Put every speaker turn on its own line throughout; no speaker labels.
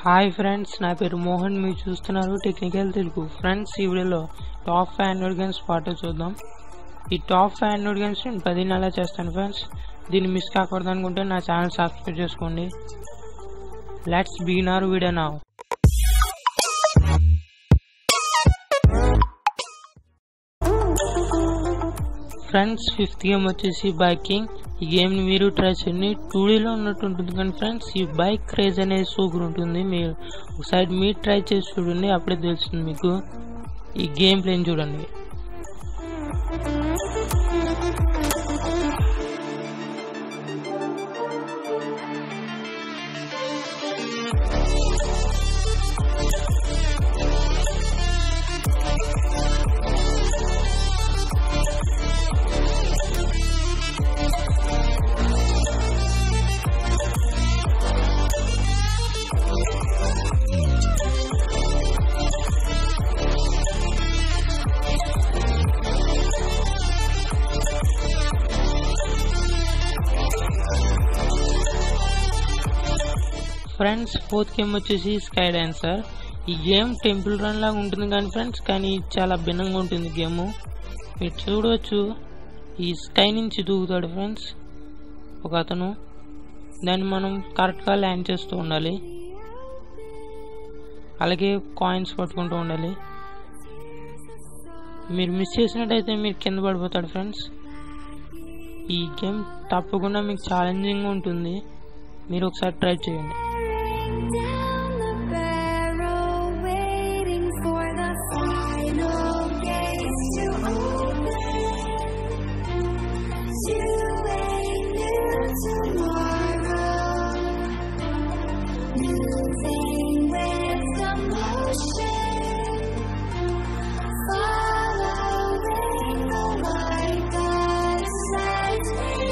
Hi friends నా పేరు మోహన్ మీరు చూస్తున్నారు టెక్నికల్ తెలుగు ఫ్రెండ్స్ ఈ వీడియోలో టాప్ ఫైవ్ ఆండ్రాయిడ్ గేమ్స్ పాటో చూద్దాం ఈ టాప్ ఫైవ్ ఆండ్రాయిడ్ గేమ్స్ నేను పది నెలలు చేస్తాను ఫ్రెండ్స్ దీన్ని మిస్ కాకూడదు అనుకుంటే నా ఛానల్ సబ్స్క్రైబ్ చేసుకోండి లెట్స్ బిగిన్ అవర్ వీడియో నా ఫ్రెండ్స్ ఫిఫ్త్ గేమ్ వచ్చేసి బైకింగ్ ఈ గేమ్ని మీరు ట్రై చేయండి టూ డీలో ఉన్నట్టు ఉంటుంది కానీ ఫ్రెండ్స్ ఈ బైక్ క్రేజ్ అనేది సూపర్ ఉంటుంది మీరు ఒకసారి మీరు ట్రై చేసి చూడండి అప్పుడే తెలుస్తుంది మీకు ఈ గేమ్ ప్లేని చూడండి ఫ్రెండ్స్ ఫోర్త్ గేమ్ వచ్చేసి స్కై డాన్సర్ ఈ గేమ్ టెంపుల్ రన్ లాగా ఉంటుంది కానీ ఫ్రెండ్స్ కానీ చాలా భిన్నంగా ఉంటుంది గేమ్ మీరు చూడవచ్చు ఈ స్కై నుంచి దూకుతాడు ఫ్రెండ్స్ ఒక అతను దాన్ని మనం కరెక్ట్గా ల్యాండ్ చేస్తూ ఉండాలి అలాగే కాయిన్స్ పట్టుకుంటూ ఉండాలి మీరు మిస్ చేసినట్టయితే మీరు కింద పడిపోతాడు ఫ్రెండ్స్ ఈ గేమ్ తప్పకుండా మీకు ఛాలెంజింగ్ ఉంటుంది మీరు ఒకసారి ట్రై చేయండి
down the barrel, waiting for the final gates to open to a new tomorrow. Moving with the motion, following the light that sets me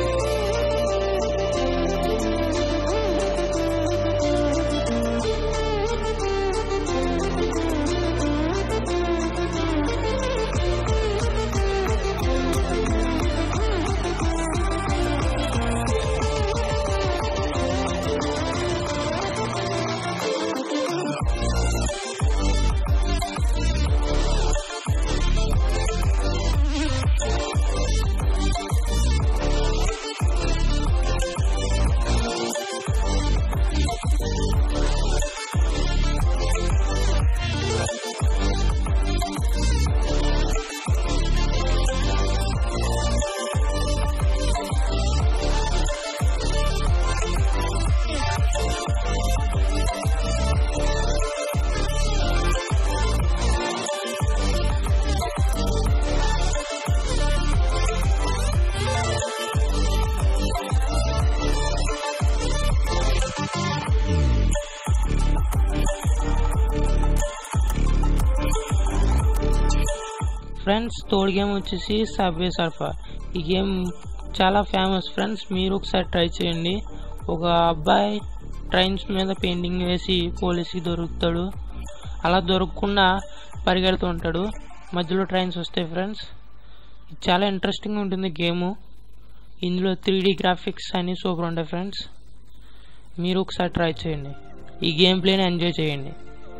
friends third game వచ్చేసి Subway Surfer ఈ game చాలా famous friends మీరు ఒకసారి try చేయండి ఒక అబ్బాయి trains మీద painting వేసి పోలీస్కి దొరుకుతాడు అలా దొరకకుండా పరిగెడుతూ ఉంటాడు మధ్యలో ట్రైన్స్ వస్తాయి ఫ్రెండ్స్ ఇది చాలా ఇంట్రెస్టింగ్ ఉంటుంది గేము ఇందులో త్రీ గ్రాఫిక్స్ అన్ని సూపర్ ఉంటాయి ఫ్రెండ్స్ మీరు ఒకసారి ట్రై చేయండి ఈ గేమ్ ప్లేని ఎంజాయ్ చేయండి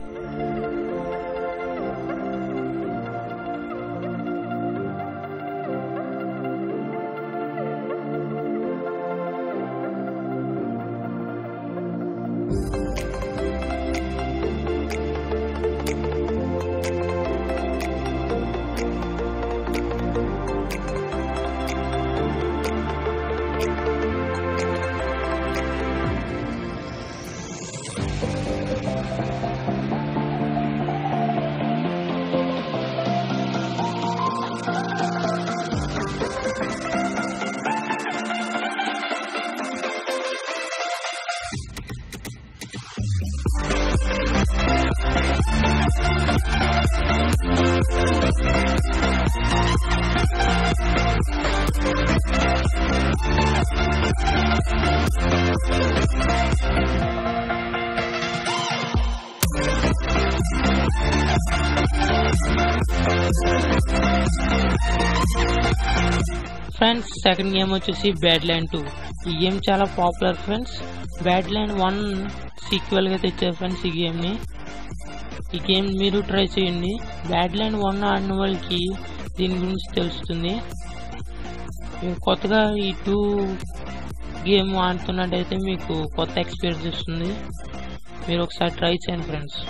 ఫ్రెండ్స్ సెకండ్ గేమ్ వచ్చేసి బ్యాడ్ ల్యాండ్ టూ ఈ గేమ్ చాలా popular friends Bad Land one సీక్వెల్గా తెచ్చారు ఫ్రెండ్స్ ఈ గేమ్ని ఈ గేమ్ మీరు ట్రై చేయండి బ్యాడ్ ల్యాండ్ వన్ ఆడిన వాళ్ళకి దీని గురించి తెలుస్తుంది మీరు కొత్తగా ఈ టూ గేమ్ ఆడుతున్నట్టయితే మీకు కొత్త ఎక్స్పీరియన్స్ ఇస్తుంది మీరు ఒకసారి ట్రై చేయండి ఫ్రెండ్స్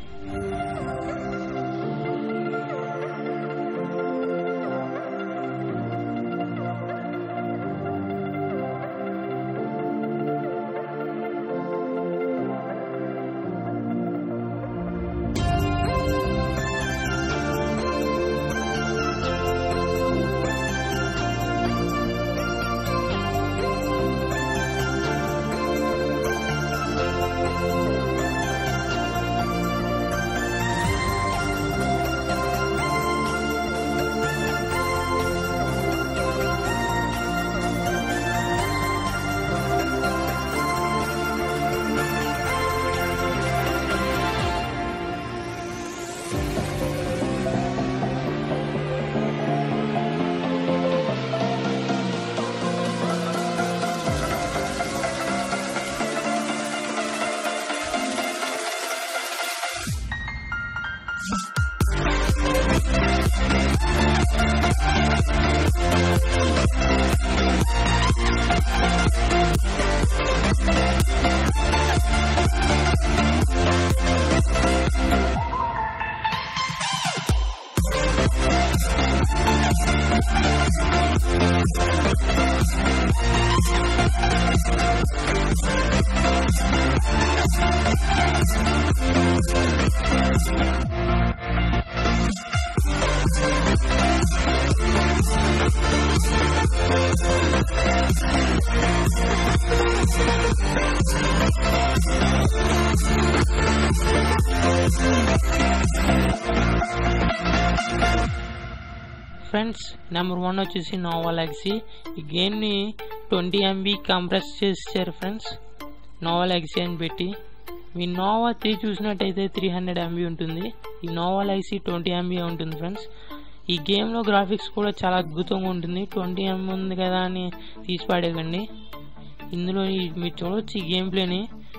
ఫ్రెండ్స్ నెంబర్ వన్ వచ్చేసి నోవా లెగసీ ఈ గేమ్ని ట్వంటీ ఎంబీ కంప్రెస్ చేశారు ఫ్రెండ్స్ నోవా లెగసీ అని పెట్టి మీ నోవా త్రీ చూసినట్టయితే త్రీ హండ్రెడ్ ఎంబీ ఉంటుంది ఈ నోవా లెగసీ ట్వంటీ ఎంబీ ఉంటుంది ఫ్రెండ్స్ ఈ గేమ్లో గ్రాఫిక్స్ కూడా చాలా అద్భుతంగా ఉంటుంది ట్వంటీ ఎంబీ ఉంది కదా అని తీసి పాడేయకండి ఇందులో ఈ- మీరు చూడవచ్చు ఈ గేమ్ ప్లేని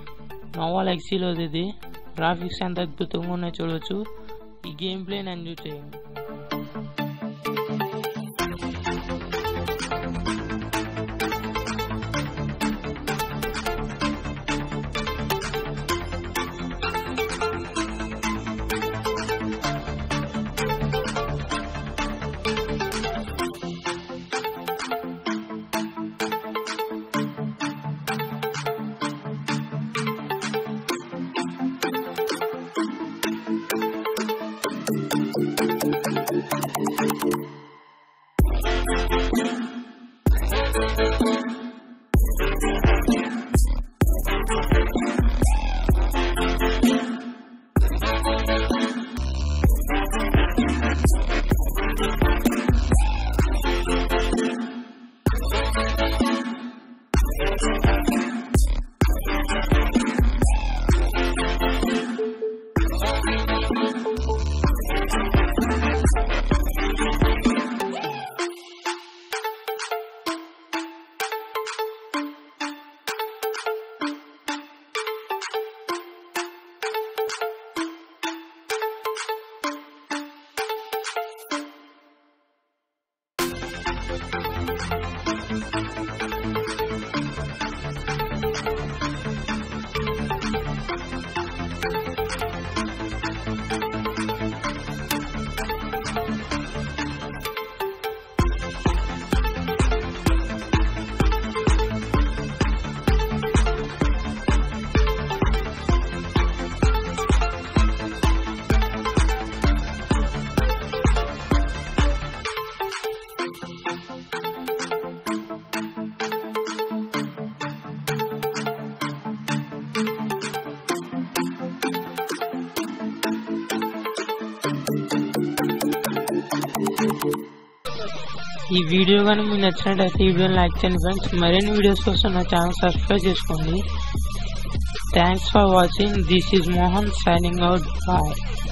నోవా లెగసీలో ఇది గ్రాఫిక్స్ ఎంత అద్భుతంగా ఉన్నాయో చూడవచ్చు ఈ గేమ్ ప్లేని ఎంజాయ్ చేయండి ఈ వీడియో కానీ మీకు నచ్చినట్లయితే ఈ వీడియోని లైక్ చేయండి ఫ్రెండ్స్ మరిన్ని వీడియోస్ కోసం నా ఛానల్ సబ్స్క్రైబ్ చేసుకోండి thanks for watching this is Mohan signing out bye